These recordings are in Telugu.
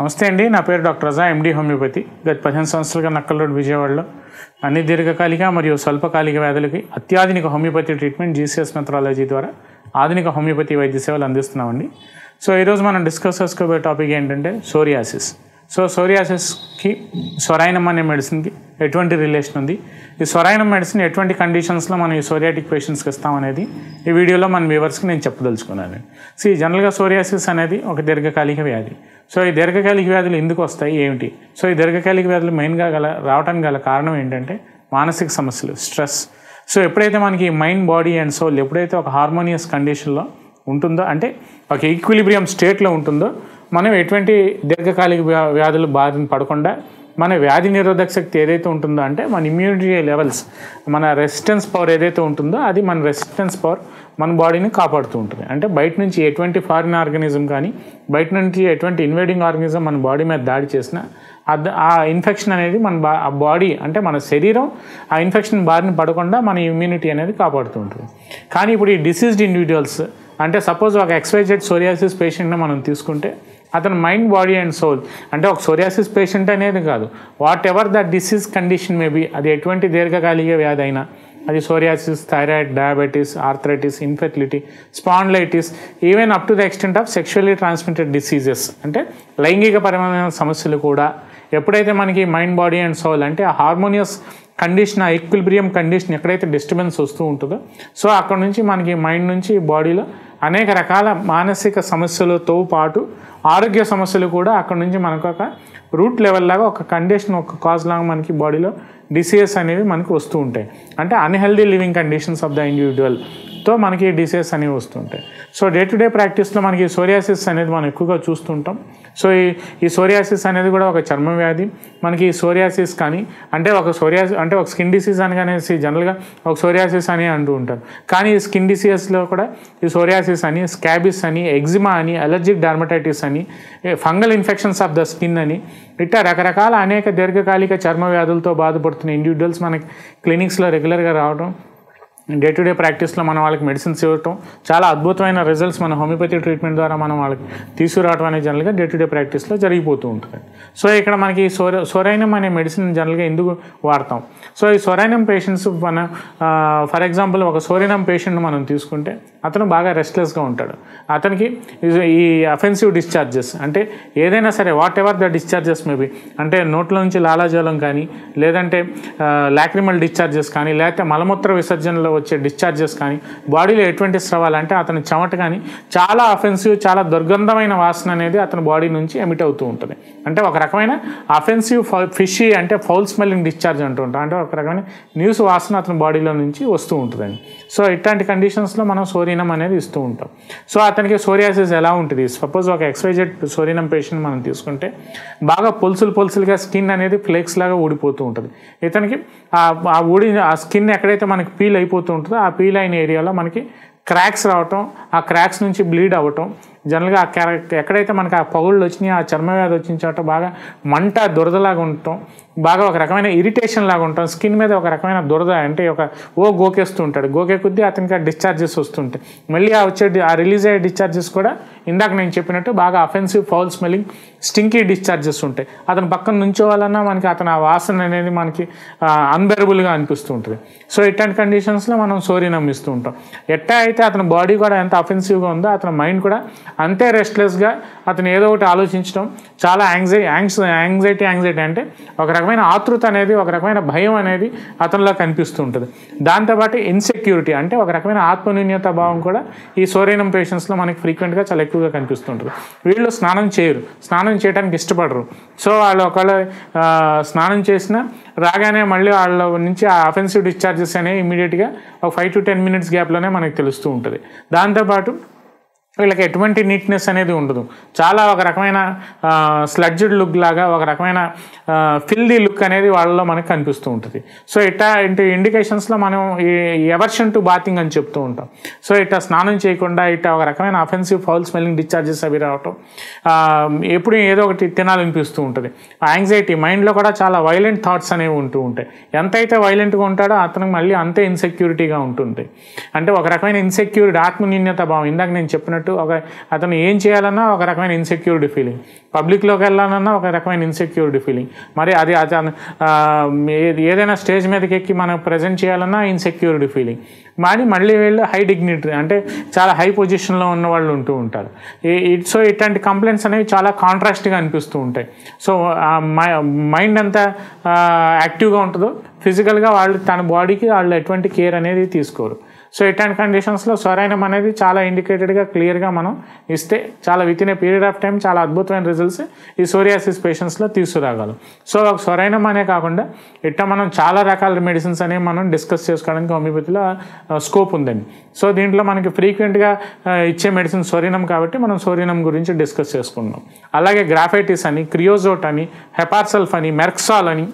నమస్తే అండి నా పేరు డాక్టర్ రజా ఎండి హోమియోపతి గత పదిహేను సంవత్సరాలుగా నక్కల్ రోడ్ విజయవాడలో అన్ని దీర్ఘకాలిక మరియు స్వల్పకాలిక వ్యాధులకి అత్యాధునిక హోమియోపతి ట్రీట్మెంట్ జీసీఎస్ మెథడాలజీ ద్వారా ఆధునిక హోమియోపతి వైద్య సేవలు అందిస్తున్నామండి సో ఈరోజు మనం డిస్కస్ చేసుకోబోయే టాపిక్ ఏంటంటే సోరియాసిస్ సో సోరియాసిస్కి స్వరాయనం అనే మెడిసిన్కి ఎటువంటి రిలేషన్ ఉంది ఈ స్వరాయనం మెడిసిన్ ఎటువంటి కండిషన్స్లో మనం ఈ సోరియాటిక్ పేషెంట్స్కి ఇస్తామనేది ఈ వీడియోలో మన వ్యూవర్స్కి నేను చెప్పదలుచుకున్నాను సో ఈ జనరల్గా సోరియాసిస్ అనేది ఒక దీర్ఘకాలిక వ్యాధి సో ఈ దీర్ఘకాలిక వ్యాధులు ఎందుకు వస్తాయి ఏమిటి సో ఈ దీర్ఘకాలిక వ్యాధులు మెయిన్గా గల రావడానికి గల కారణం ఏంటంటే మానసిక సమస్యలు స్ట్రెస్ సో ఎప్పుడైతే మనకి మైండ్ బాడీ అండ్ సోల్ ఎప్పుడైతే ఒక హార్మోనియస్ కండిషన్లో ఉంటుందో అంటే ఒక ఈక్విలిబ్రియం స్టేట్లో ఉంటుందో మనం ఎటువంటి దీర్ఘకాలిక వ్యా- వ్యాధులు బారిన పడకుండా మన వ్యాధి నిరోధక శక్తి ఏదైతే ఉంటుందో అంటే మన ఇమ్యూనిటీ లెవెల్స్ మన రెసిస్టెన్స్ పవర్ ఏదైతే ఉంటుందో అది మన రెసిస్టెన్స్ పవర్ మన బాడీని కాపాడుతూ ఉంటుంది అంటే బయట నుంచి ఎటువంటి ఫారిన్ ఆర్గానిజం కానీ బయట నుంచి ఎటువంటి ఇన్వేడింగ్ ఆర్గానిజం మన బాడీ మీద దాడి చేసినా అద్- ఆ ఇన్ఫెక్షన్ అనేది మన బా ఆ బాడీ అంటే మన శరీరం ఆ ఇన్ఫెక్షన్ బారిన పడకుండా మన ఇమ్యూనిటీ అనేది కాపాడుతూ ఉంటుంది కానీ ఇప్పుడు ఈ డిసీజ్డ్ ఇండివిజువల్స్ అంటే సపోజ్ ఒక ఎక్స్వైజెడ్ సోరియాసిస్ పేషెంట్ని మనం తీసుకుంటే అతని మైండ్ బాడీ అండ్ సోల్ అంటే ఒక సోరియాసిస్ పేషెంట్ అనేది కాదు whatever the disease condition maybe అది ఎటువంటి దీర్ఘకాలిక వ్యాధి అయినా అది psoriasis thyroid diabetes arthritis infertility spondylitis even up to the extent of sexually transmitted diseases అంటే లైంగికపరమైన సమస్యలు కూడా ఎప్పుడైతే మనకి మైండ్ బాడీ అండ్ సోల్ అంటే ఆ హార్మోనియస్ కండిషన్ ఆ ఈక్విలిబ్రియం కండిషన్ ఎక్కడైతే డిస్టర్బెన్స్ వస్తూ ఉంటుందో సో అక్కడ నుంచి మనకి మైండ్ నుంచి బాడీలో అనేక రకాల మానసిక సమస్యలతో పాటు ఆరోగ్య సమస్యలు కూడా అక్కడ నుంచి మనకు ఒక రూట్ లెవెల్ లాగా ఒక కండిషన్ ఒక కాజ్ లాగా మనకి బాడీలో డిసీజెస్ అనేవి మనకు వస్తూ ఉంటాయి అంటే unhealthy living conditions of the ఇండివిజువల్తో మనకి డిసీజెస్ అనేవి వస్తుంటాయి సో డే టు డే ప్రాక్టీస్లో మనకి సోరియాసిస్ అనేది మనం ఎక్కువగా చూస్తుంటాం సో ఈ ఈ సోరియాసిస్ అనేది కూడా ఒక చర్మ వ్యాధి మనకి ఈ సోరియాసిస్ కానీ అంటే ఒక సోరియాసిస్ అంటే ఒక స్కిన్ డిసీజ్ అని అనేసి జనరల్గా ఒక సోరియాసిస్ అని అంటూ ఉంటారు కానీ ఈ స్కిన్ డిసీజెస్లో కూడా ఈ సోరియాసిస్ అని స్కాబిస్ అని ఎగ్జిమా అని అలర్జిక్ డర్మటైటిస్ అని fungal infections of the skin అని ఇట్లా రకరకాల అనేక దీర్ఘకాలిక చర్మ వ్యాధులతో బాధపడుతున్న ఇండివిజువల్స్ మనకి క్లినిక్స్లో రెగ్యులర్గా రావడం డే టు డే ప్రాక్టీస్లో మనం వాళ్ళకి మెడిసిన్స్ ఇవ్వటం చాలా అద్భుతమైన రిజల్ట్స్ మన హోమియోపతి ట్రీట్మెంట్ ద్వారా మనం వాళ్ళకి తీసుకురావడం అనేది జనరల్గా డే టు డే ప్రాక్టీస్లో జరిగిపోతూ ఉంటుంది సో ఇక్కడ మనకి సోర సొరైనం అనే మెడిసిన్ జనరల్గా ఎందుకు వాడతాం సో ఈ సొరైనం పేషెంట్స్ మన ఫర్ ఎగ్జాంపుల్ ఒక సోరైనం పేషెంట్ మనం తీసుకుంటే అతను బాగా రెస్ట్లెస్గా ఉంటాడు అతనికి ఈ- ఈ అఫెన్సివ్ డిశ్చార్జెస్ అంటే ఏదైనా సరే whatever the discharges maybe అంటే నోట్ల నుంచి లాలాజలం కానీ లేదంటే లాక్రిమల్ డిశ్చార్జెస్ కానీ లేకపోతే మలమూత్ర విసర్జనలో వచ్చే డిశ్చార్జెస్ కానీ బాడీలో ఎటువంటి స్రవాలు అంటే అతని చెమట కానీ చాలా అఫెన్సివ్ చాలా దుర్గంధమైన వాసన అనేది అతని బాడీ నుంచి ఎమిట్ అవుతూ ఉంటుంది అంటే ఒక రకమైన అఫెన్సివ్ ఫిషీ అంటే ఫౌల్ స్మెల్లింగ్ డిశ్చార్జ్ అంటూ ఉంటాం అంటే ఒక రకమైన న్యూస్ వాసన అతని బాడీలో నుంచి వస్తూ ఉంటుందండి సో ఇట్లాంటి కండిషన్స్లో మనం సోరినం అనేది ఇస్తూ ఉంటాం సో అతనికి సోరియాసిస్ ఎలా ఉంటుంది సపోజ్ ఒక ఎక్స్వైజెడ్ సోరినం పేషెంట్ మనం తీసుకుంటే బాగా పొలుసులు పొలుసులుగా స్కిన్ అనేది ఫ్లేక్స్ లాగా ఊడిపోతూ ఉంటుంది ఇతనికి ఆ- ఆ ఊడి ఆ స్కిన్ ఎక్కడైతే మనకి పీల్ అయిపోతూ ఉంటుందో ఆ పీల్ అయిన ఏరియాలో మనకి క్రాక్స్ రావటం ఆ క్రాక్స్ నుంచి బ్లీడ్ అవ్వటం జనరల్గా ఆ క్యారెక్ట్ ఎక్కడైతే మనకి ఆ పగుళ్ళు వచ్చినాయి ఆ చర్మ వ్యాధి వచ్చిన చోట బాగా మంట దురదలాగా ఉండటం బాగా ఒక రకమైన ఇరిటేషన్ లాగా ఉంటాం స్కిన్ మీద ఒక రకమైన దురద అంటే ఒక ఓ గోకేస్తూ ఉంటాడు గోకే కొద్దీ అతనికి ఆ డిశ్చార్జెస్ వస్తుంటాయి మళ్ళీ ఆ వచ్చే డి- ఆ రిలీజ్ అయ్యే డిశ్చార్జెస్ కూడా ఇందాక నేను చెప్పినట్టు బాగా offensive foul smelling stinky discharges ఉంటాయి అతను పక్కన నుంచోవాలన్నా మనకి అతను ఆ వాసన అనేది మనకి అన్బెరబుల్గా అనిపిస్తూ ఉంటుంది సో ఇట్లాంటి కండిషన్స్లో మనం సోరీ నమ్మిస్తూ ఉంటాం ఎట్టా అయితే అతని బాడీ కూడా ఎంత అఫెన్సివ్గా ఉందో అతని మైండ్ కూడా అంతే రెస్ట్లెస్గా అతను ఏదో ఒకటి ఆలోచించడం చాలా యాంగ్జై యాంగ్స్ యాంగ్జైటీ యాంగ్జైటీ అంటే ఒక రకమైన ఆతృత అనేది ఒక రకమైన భయం అనేది అతనిలో కనిపిస్తూ ఉంటుంది దాంతోపాటు ఇన్సెక్యూరిటీ అంటే ఒక రకమైన ఆత్మన్యూన్యత భావం కూడా ఈ సోరేనం పేషెంట్స్లో మనకి ఫ్రీక్వెంట్గా చాలా ఎక్కువగా కనిపిస్తుంటుంది వీళ్ళు స్నానం చేయరు స్నానం చేయడానికి ఇష్టపడరు సో వాళ్ళు ఒకవేళ ఆ, స్నానం చేసినా రాగానే మళ్ళీ వాళ్ళ నుంచి ఆ అఫెన్సివ్ డిశ్చార్జెస్ అనేవి ఇమీడియట్గా ఒక ఫైవ్ టు టెన్ మినిట్స్ గ్యాప్లోనే మనకు తెలుస్తూ ఉంటుంది దాంతోపాటు వీళ్ళకి ఎటువంటి నీట్నెస్ అనేది ఉండదు చాలా ఒక రకమైన స్లడ్జ్డ్ లుక్ లాగా ఒక రకమైన ఫిల్దీ లుక్ అనేది వాళ్ళలో మనకు కనిపిస్తూ ఉంటుంది సో ఇట్లా ఇంటి ఇండికేషన్స్లో మనం ఈ ఎవర్షన్ టు బాతింగ్ అని చెప్తూ ఉంటాం సో ఇట్లా స్నానం చేయకుండా ఇట్లా ఒక రకమైన అఫెన్సివ్ ఫౌల్ స్మెల్లింగ్ డిశ్చార్జెస్ అవి రావటం ఆ, ఎప్పుడు ఏదో ఒకటి తినాలనిపిస్తూ ఉంటుంది యాంగ్జైటీ మైండ్లో కూడా చాలా వైలెంట్ థాట్స్ అనేవి ఉంటూ ఉంటాయి ఎంతైతే వైలెంట్గా ఉంటాడో అతనికి మళ్ళీ అంతే ఇన్సెక్యూరిటీగా ఉంటుంది అంటే ఒక రకమైన ఇన్సెక్యూరిటీ ఆత్మన్యూన్యత భావం ఇందాక నేను చెప్పినట్టు ఉన్నట్టు ఒక అతను ఏం చేయాలన్నా ఒక రకమైన ఇన్సెక్యూరిటీ ఫీలింగ్ పబ్లిక్లోకి వెళ్ళాలన్నా ఒక రకమైన ఇన్సెక్యూరిటీ ఫీలింగ్ మరి అది అతను ఆ, ఏ- ఏదైనా స్టేజ్ మీదకి ఎక్కి మనం ప్రజెంట్ చేయాలన్నా ఇన్సెక్యూరిటీ ఫీలింగ్ కానీ మళ్ళీ వీళ్ళు హై డిగ్నిటీ అంటే చాలా హై పొజిషన్లో ఉన్న వాళ్ళు ఉంటూ ఉంటారు ఈ- ఈ- సో ఇట్లాంటి కంప్లైంట్స్ అనేవి చాలా కాంట్రాస్ట్గా అనిపిస్తూ ఉంటాయి సో మైండ్ ఎంత యాక్టివ్గా ఉంటుందో ఫిజికల్గా వాళ్ళు తన బాడీకి వాళ్ళు ఎటువంటి కేర్ అనేది తీసుకోరు సో ఇట్లాంటి కండిషన్స్లో స్వరైనం అనేది చాలా ఇండికేటెడ్గా క్లియర్గా మనం ఇస్తే చాలా within a period of time చాలా అద్భుతమైన రిజల్ట్స్ ఈ సోరియాసిస్ పేషెంట్స్లో తీసుకురాగలం సో ఒక స్వరైనం అనే కాకుండా ఇట్లా మనం చాలా రకాల మెడిసిన్స్ అనేవి మనం డిస్కస్ చేసుకోవడానికి హోమియోపతిలో స్కోప్ ఉందండి సో దీంట్లో మనకి ఫ్రీక్వెంట్గా ఇచ్చే మెడిసిన్ సోరినం కాబట్టి మనం సోరినం గురించి డిస్కస్ చేసుకున్నాం అలాగే గ్రాఫైటిస్ అని క్రియోజోట్ అని హెపార్సల్ఫ్ అని మెర్క్సాల్ అని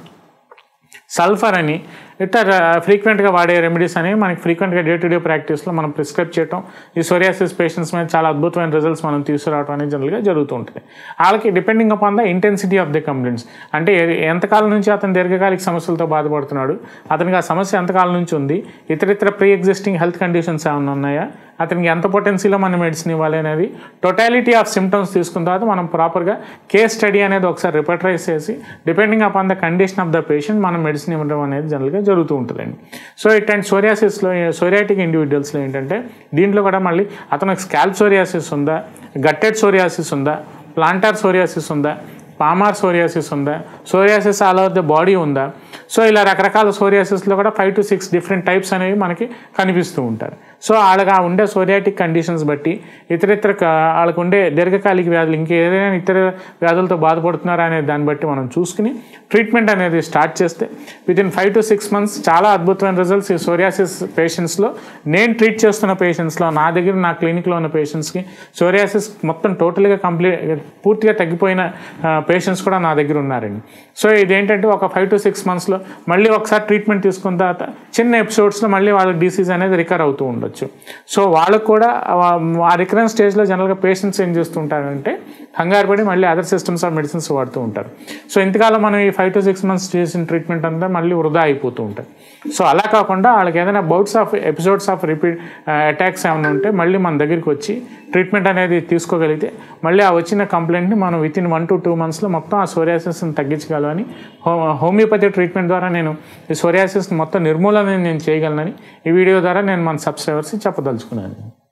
సల్ఫర్ అని ఇట్లా ఫ్రీక్వెంట్గా వాడే రెమెడీస్ అనేవి మనకి ఫ్రీక్వెంట్గా డే టు డే ప్రాక్టీస్లో మనం ప్రిస్క్రైబ్ చేయటం ఈ సోరియాసిస్ పేషెంట్స్ మీద చాలా అద్భుతమైన రిజల్ట్స్ మనం తీసుకురావడం అనేది జనరల్గా జరుగుతూ ఉంటుంది వాళ్ళకి depending upon the intensity of the complaints అంటే ఏ- ఎంతకాలం నుంచి అతను దీర్ఘకాలిక సమస్యలతో బాధపడుతున్నాడు అతనికి ఆ సమస్య ఎంతకాలం నుంచి ఉంది ఇతరితర ప్రీ ఎగ్జిస్టింగ్ హెల్త్ కండిషన్స్ ఏమైనా ఉన్నాయా అతనికి ఎంత పొటెన్సీలో మనం మెడిసిన్ ఇవ్వాలి అనేది టోటాలిటీ ఆఫ్ సిమ్టమ్స్ తీసుకున్న తర్వాత మనం ప్రాపర్గా కేస్ స్టడీ అనేది ఒకసారి రిపర్టరైజ్ చేసి depending upon the condition of the patient మనం మెడిసిన్ ఇవ్వడం అనేది జనరల్గా జరుగుతూ ఉంటుందండి సో ఇట్లాంటి సోరియాసిస్లో సోరియాటిక్ ఇండివిజువల్స్లో ఏంటంటే దీంట్లో కూడా మళ్ళీ అతనికి స్కాల్ప్ సోరియాసిస్ ఉందా గట్టెడ్ సోరియాసిస్ ఉందా ప్లాంటార్ సోరియాసిస్ ఉందా పామార్ సోరియాసిస్ ఉందా psoriasis all over the body ఉందా సో ఇలా రకరకాల సోరియాసిస్లో కూడా five to six different types అనేవి మనకి కనిపిస్తూ ఉంటారు సో వాళ్ళకి ఆ ఉండే సోరియాటిక్ కండిషన్స్ బట్టి ఇతరితర క- వాళ్ళకు ఉండే దీర్ఘకాలిక వ్యాధులు ఇంకేదైనా ఇతర వ్యాధులతో బాధపడుతున్నారా అనే దాన్ని బట్టి మనం చూసుకుని ట్రీట్మెంట్ అనేది స్టార్ట్ చేస్తే within five to six months చాలా అద్భుతమైన రిజల్ట్స్ ఈ సోరియాసిస్ పేషెంట్స్లో నేను ట్రీట్ చేస్తున్న పేషెంట్స్లో నా దగ్గర నా క్లినిక్లో ఉన్న పేషెంట్స్కి సోరియాసిస్ మొత్తం టోటల్గా కంప్లీట్ పూర్తిగా తగ్గిపోయిన పేషెంట్స్ కూడా నా దగ్గర ఉన్నారండి సో ఇదేంటంటే ఒక ఫైవ్ టు సిక్స్ మంత్స్లో మళ్ళీ ఒకసారి ట్రీట్మెంట్ తీసుకున్న తర్వాత చిన్న ఎపిసోడ్స్లో మళ్ళీ వాళ్ళకి డిసీజ్ అనేది రికవర్ అవుతూ ఉండొచ్చు సో వాళ్ళకు కూడా ఆ- ఆ రికరెన్స్ స్టేజ్లో జనరల్గా పేషెంట్స్ ఏం చేస్తుంటారంటే కంగారు పడి మళ్ళీ అదర్ సిస్టమ్స్ ఆఫ్ మెడిసిన్స్ వాడుతూ ఉంటారు సో ఇంతకాలం మనం ఈ ఫైవ్ టు సిక్స్ మంత్స్ చేసిన ట్రీట్మెంట్ అంతా మళ్ళీ వృధా అయిపోతూ ఉంటాయి సో అలా కాకుండా వాళ్ళకి ఏదైనా bouts of episodes of repeat attacks ఏమైనా ఉంటే మళ్ళీ మన దగ్గరికి వచ్చి ట్రీట్మెంట్ అనేది తీసుకోగలిగితే మళ్ళీ ఆ వచ్చిన కంప్లైంట్ని మనం within one to two మంత్స్లో మొత్తం ఆ సోరియాసిస్ని తగ్గించగలమని హో హోమియోపతి ట్రీట్మెంట్ ద్వారా నేను ఈ సోరియాసిస్ మొత్తం నిర్మూలన నేను చేయగలనని ఈ వీడియో ద్వారా నేను మన సబ్స్క్రైబర్స్కి చెప్పదలుచుకున్నాను